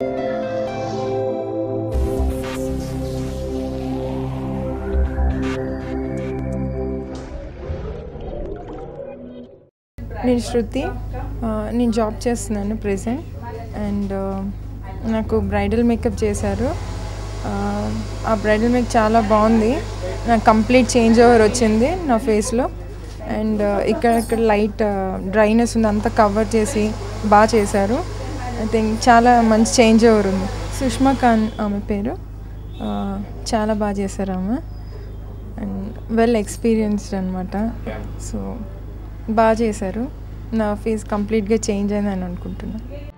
నేను శృతి ఆ, నేను జాబ్ చేస్తున్నాను ప్రెసెంట్ అండ్ నాకు బ్రైడల్ మేకప్ చేశారు ఆ, ఆ బ్రైడల్ మేక్ చాలా బాగుంది నాకు కంప్లీట్ చేంజ్ ఓవర్ వచ్చింది నా ఫేస్లో అండ్ ఇక్కడ ఇక్కడ లైట్ డ్రైనెస్ ఉంది అంతా కవర్ చేసి బాగా చేశారు ఐ థింక్ చాలా మంచి చేంజ్ ఓవర్ ఉంది సుష్మా ఖాన్ ఆమె పేరు ఆ, చాలా బాగా చేశారు ఆమె అండ్ వెల్ ఎక్స్పీరియన్స్డ్ అనమాట సో బాగా చేశారు నా ఫేస్ కంప్లీట్గా చేంజ్ అయిందని అనుకుంటున్నాను